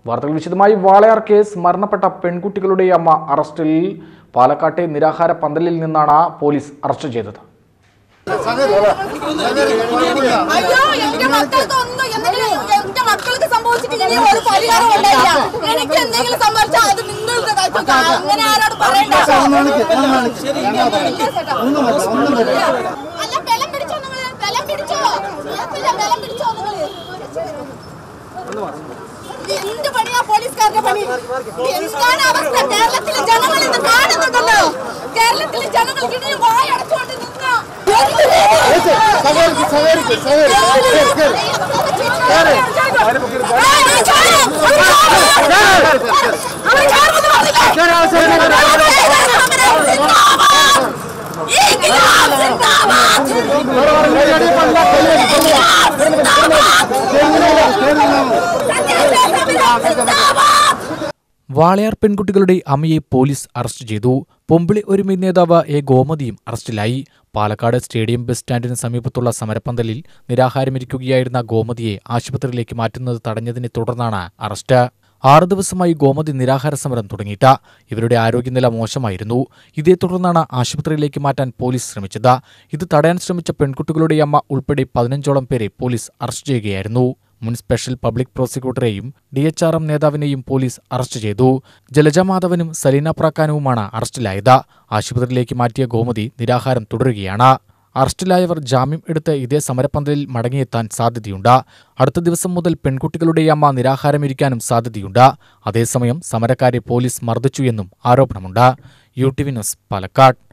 വാർത്തകൾ വിശദമായി വാളയാർ കേസ് മരണപ്പെട്ട പെൺകുട്ടികളുടെ അമ്മ അറസ്റ്റിൽ പാലക്കാട്ടെ നിരാഹാര പന്തലിൽ നിന്നാണ് പോലീസ് അറസ്റ്റ് ചെയ്തത് അയ്യോ എന്റെ മക്കൾക്ക് ഒന്നും എന്തെങ്കിലും എന്റെ മക്കൾക്ക് സംഭവിച്ചിട്ട് ഇനി ഒരു പരിഹാരം ഉണ്ടായില്ല എനിക്ക് എന്തെങ്കിലും സംഭവിച്ചാൽ അത് നിങ്ങൾക്ക് കഴിച്ചു അങ്ങനെ ആരോട് പറയണ്ട അല്ല ബലം പിടിച്ചോ നിങ്ങള് ബലം പിടിച്ചോ കേൾക്കില്ല, ബലം പിടിച്ചോ നിങ്ങള് എന്ത് പണിയാ പോലീസുകാരുടെ പണി എന്താണ് അവസ്ഥ കേരളത്തിലെ ജനങ്ങൾ ഇത് കാണുന്നുണ്ടല്ലോ കേരളത്തിലെ ജനങ്ങൾ ഇനിയും വായടച്ചുകൊണ്ട് നിന്നോ വാളയാർ പെൺകുട്ടികളുടെ അമ്മയെ പോലീസ് അറസ്റ്റ് ചെയ്തു പൊമ്പിളി ഒരുമി നേതാവ് എ ഗോമതിയും അറസ്റ്റിലായി പാലക്കാട് സ്റ്റേഡിയം ബസ് സ്റ്റാൻഡിന് സമീപത്തുള്ള സമരപ്പന്തലിൽ നിരാഹാരമിരിക്കുകയായിരുന്ന ഗോമതിയെ ആശുപത്രിയിലേക്ക് മാറ്റുന്നത് തടഞ്ഞതിനെ തുടർന്നാണ് അറസ്റ്റ് ആറ് ദിവസമായി ഗോമതി നിരാഹാര സമരം തുടങ്ങിയിട്ട് ഇവരുടെ ആരോഗ്യനില മോശമായിരുന്നു ഇതേ തുടർന്നാണ് ആശുപത്രിയിലേക്ക് മാറ്റാൻ പോലീസ് ശ്രമിച്ചത് ഇത് തടയാൻ ശ്രമിച്ച പെൺകുട്ടികളുടെ അമ്മ ഉൾപ്പെടെ പതിനഞ്ചോളം പേരെ പോലീസ് അറസ്റ്റ് ചെയ്യുകയായിരുന്നു മുൻ സ്പെഷ്യൽ പബ്ലിക് പ്രോസിക്യൂട്ടറെയും ഡി എച്ച് ആർ എം നേതാവിനെയും പോലീസ് അറസ്റ്റ് ചെയ്തു ജലജ മാധവനും സലീന പ്രാക്കാനുവുമാണ് അറസ്റ്റിലായത് ആശുപത്രിയിലേക്ക് മാറ്റിയ ഗോമതി നിരാഹാരം തുടരുകയാണ് അറസ്റ്റിലായവർ ജാമ്യം എടുത്ത് ഇതേ സമരപ്പന്തലിൽ മടങ്ങിയെത്താൻ സാധ്യതയുണ്ട് അടുത്ത ദിവസം മുതൽ പെൺകുട്ടികളുടെ അമ്മ നിരാഹാരമിരിക്കാനും സാധ്യതയുണ്ട് അതേസമയം സമരക്കാരെ പോലീസ് മർദ്ദിച്ചു എന്നും ആരോപണമുണ്ട് U T V news Palakkad